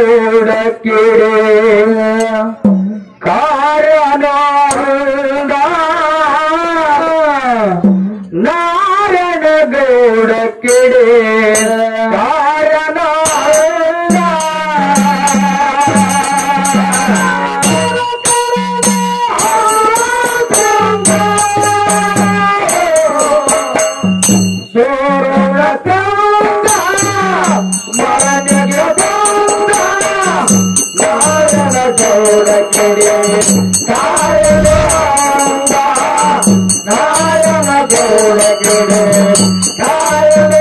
ಗೌಡ ಕಿಡೆ ಕಾರಣ ನಾರಾಯಣ ಗೌಡ ಕಿಡೆ ಕಾರಣ ಸೋರಳ ಕಂದ ಮರಣಿಗೆ ಬಂದ ನಾರಾಯಣ ಗೌಡ ಕಿಡೆ ಕಾರಣ ನಾರಾಯಣ ಗೌಡ ಕಿಡೆ ಕಾರಣ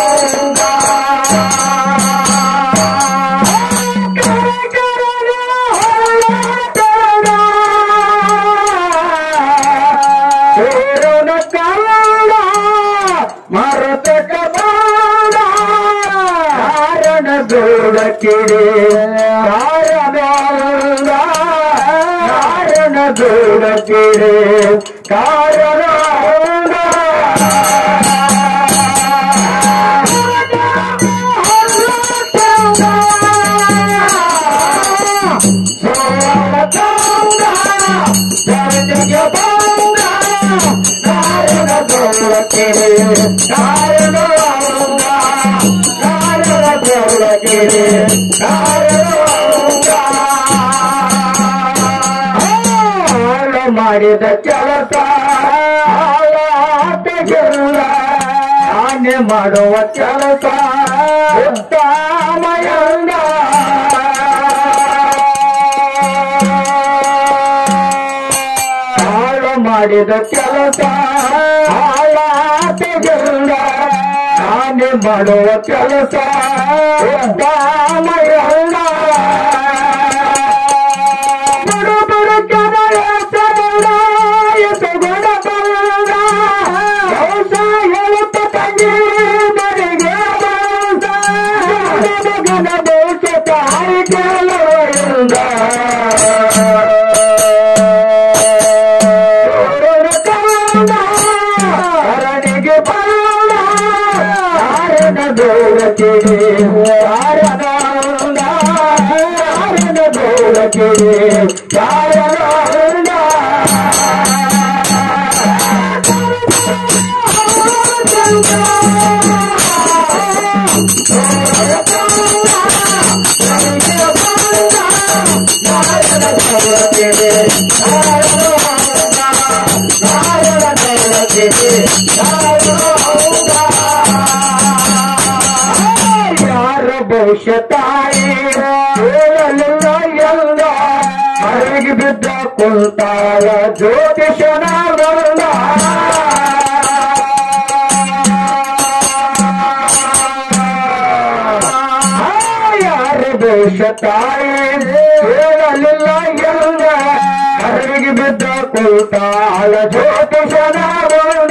ಮರತ ಕಬಾಡ ಕಾರಣ ಗೌಡ ಕಿಡೆ ಕಾರಣ ಕಾರಣ ಗೌಡ ಕಿಡೆ ಕಾರಣ ಮಾಡಿದ ಕೆಲಸ ಆಟಗೆಲ್ಲ ಆನೆ ಮಾಡುವ ಕೆಲಸ ಉತ್ತಮಯಂಗ ಹಾಳು ಮಾಡಿದ ಕೆಲಸ ಹಾಳಾಟಗೆಲ್ಲ ಆನೆ ಮಾಡುವ ಕೆಲಸ ಉತ್ತಮಯಂಗ ಬಡು ಬಡು ಕಮಲ ಸದನ ಎಸಗುಣ ಬಲ್ಲ ವ್ಯವಸಾಯ ಹೇಳುತ್ತ ತಂಗಿ ಬರಿಗೆ ಗನ ದೇಶ ತಾಯಿ ಕೆಲವರಿಂದ ಅರಣಿಗೆ ಬಲ್ಲ ಕಾರಣ ದೂರಕ್ಕೆ ಕಾರಣ ಕಾರಣ ದೂರಕ್ಕೆ ಕಾರಣ ಯಾರ ಭವಿಷ್ಯ ತಾಯಿ ಹೇಳಲಿಲ್ಲ ಎಲ್ಲ ಅರಗಿ ಬಿದ್ದ ಕುಂತಾಳ ಜ್ಯೋತಿಷನ ಬಂದ ಯಾರ ಭವಿಷ್ಯ ತಾಯಿ ಹೇಳಲಿಲ್ಲ ಎಲ್ಲ ಅರಗಿ ಬಿದ್ದ ಕುಂತಾಳ ಜ್ಯೋತಿಷನ ಬಂದ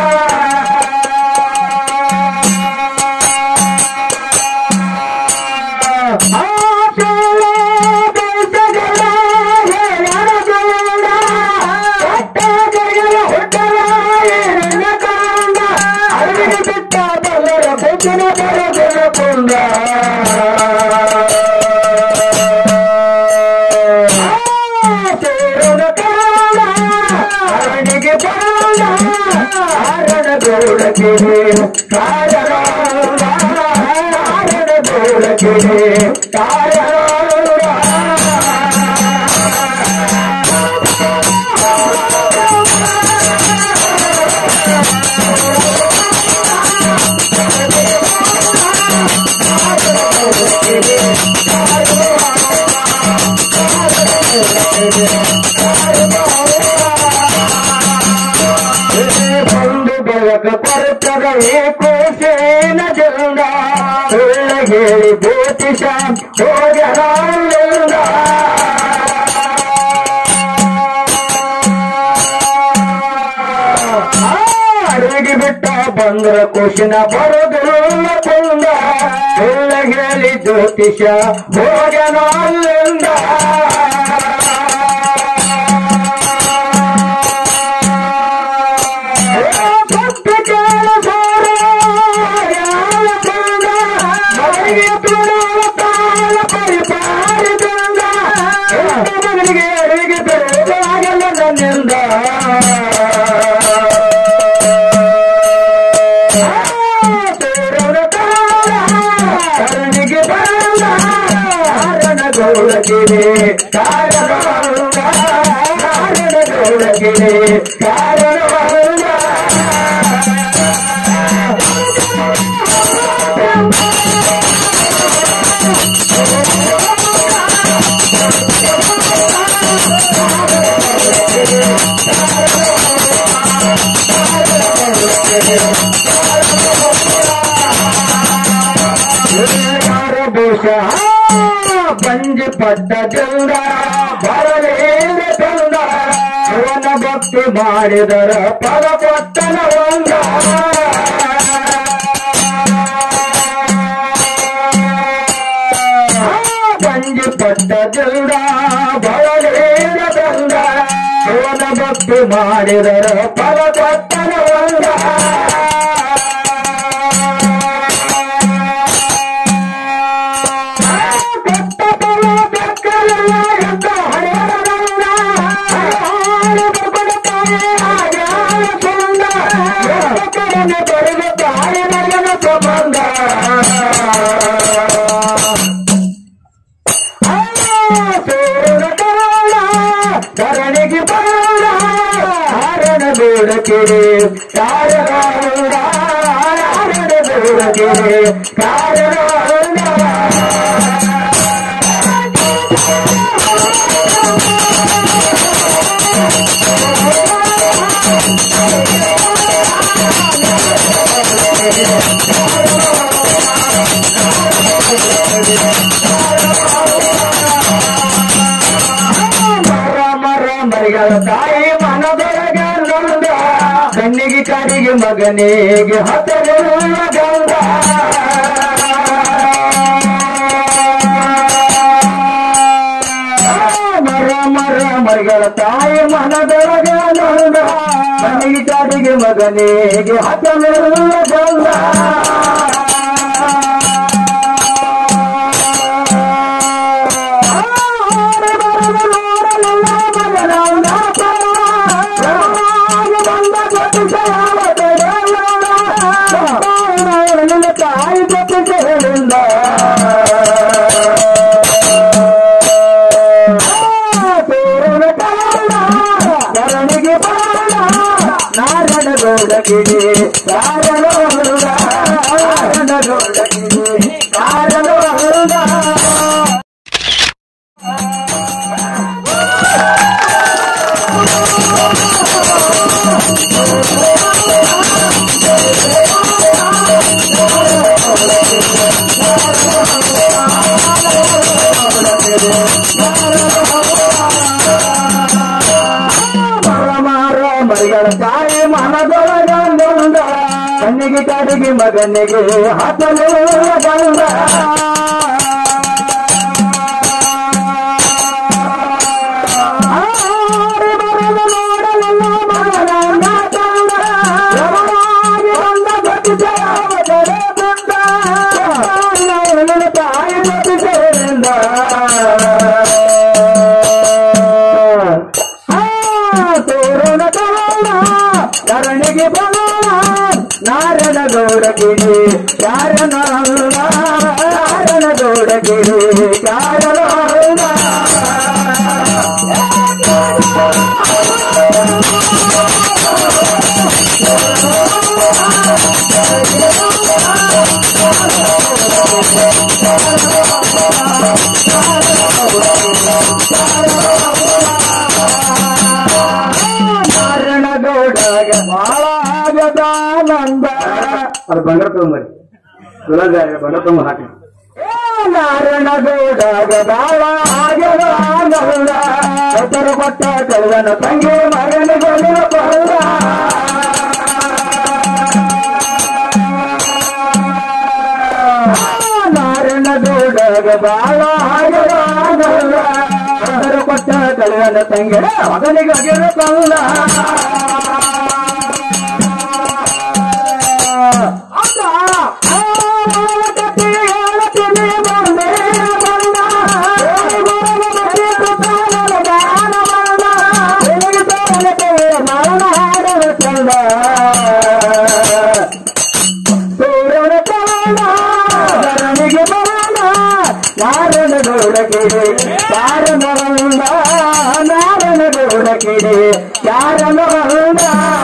ಬಂದು ಬೆಳಕ ಕೊರತದ ಏಕೋಶೇನ ಜಂಗ ಸುಳ್ಳ ಹೇಳಿ ಜ್ಯೋತಿಷ ಹೋಗಲಿಂಗ ಅಡಿಗೆ ಬಿಟ್ಟ ಬಂದ್ರ ಕುಶಿನ ಬರೋದಿಲ್ಲ ಕುಂದ ಸುಳ್ಳ ಹೇಳಿ ಜ್ಯೋತಿಷ ಹೋಗಲಿಂಗ ಪರಿಪಾಲ ಗೌಡಗಿರಿ ಕಾರಣ ನಾರಣ ಗೌಡಗಿರಿ ಕಾರಣ ಭೂಷ ಪಂಜಿ ಪಟ್ಟ ಚಂದ ಬರಲೇಂದ್ರ ಚಂದ ಅವನ ಭಕ್ತಿ ಮಾಡಿದರ ಪದ ಪಟ್ಟನ ಒಂದ ಪಂಜಿ ಪಟ್ಟ ಚಂದ ಬರಲೇಂದ್ರ ಚಂದ ಅವನ ಭಕ್ತಿ ಮಾಡಿದರ ಪದ ಪಟ್ಟನ ಒಂದ ಕರಣಿಗೆ ಬಾಳ ಹರಣ ಬೇಡಕಿರಿ ಕಾರಣ ಹರಣ ಬೇಡಕಿರಿ ಕಾರಣ ಮರ ಮರ ಮರಿಗಳ ತಾಯಿ ಮನದೊಳಗ ನೊಂದ ಕಣ್ಣಿಗೆ ಕಡಿಗೆ ಮಗನಿಗೆ ಹತರುಳ್ಳ ಗಂಧ ಮರ ಮರ ಮರಿಗಳ ತಾಯಿ ಮನದೊಳಗ ನೊಂದ ಕಣ್ಣಿಗೆ ಕಡಿಗೆ ಮಗನಿಗೆ ಹತರುಳ್ಳ ಗಂಧ ತಾಯಿ ಜೊತೆಗಳಿಂದ ಕರಣಿಗೆ ಬಾಳ ನಾರಾಯಣ ಗೌಡಗಿರಿ ಕಾರಣ ನಾರಾಯಣ ಗೌಡಗಿರಿ ಕಾರಣ ಮಾರ ಮರಿಗಳ ತಾಯಿ ಮನದೊಳಗ ನೊಂದ ಕಣ್ಣಿಗೆ ಕಡಿಗೆ ಮಗನಿಗೆ ಹತಲು ಬಂದ ಆರು ಬರದ ನೋಡಲೆಲ್ಲ ಮಗನನ್ನ ತಂದ. ಯಮನಾಗಿ ಬಂದ ಗತಿಸರಾವದರೆ ಬಂದ. ನನ್ನ ತಾಯಿ ಗತಿಸರಿಂದ ತೋರಣ ತೋರಣ ಕರಣಿಗೆ ಬರೋಣ ನಾರಾಯಣ ಗೌಡಗಿರಿ ಯಾರನ ನಾರಾಯಣ ಗೌಡಗಿರಿ ಯಾರನ ನಾರಾಯಣ ಗೌಡಗೆ ಬಹಳ ಆಗದಾನಂದ ಅದು ಬಂಗಾರ ತಗೊಂಬರಿ ತುಳಜಾರಿ ಬಂಗಾರ ತಗೊಂಡ್ ಹಾಕಿ ನಾರಾಯಣ ಗೌಡಗೆ ಬಹಳ ಆಗದಾನಂದ ಹೆಸರ ಕೊಟ್ಟ ಕಲ್ವನ ತಂಗಿ ಮಗನ ಗೌಡ ಬಹಳ ನಾರಾಯಣ ಗೌಡಗೆ ಬಹಳ ಆಗದಾನಂದ ಹೆಸರ ಕೊಟ್ಟ ಕಲ್ವನ ತಂಗಿ ಮಗನಿಗೆ ಅಗಿರ ಕಲ್ಲ ನಾರಾಯಣ ಗೌಡ ಕಿಡಿ ಯಾರನ ಬಂದ ನಾರನ ಗೌಡ ಕಿಡಿ ಯಾರನ ಬಂದ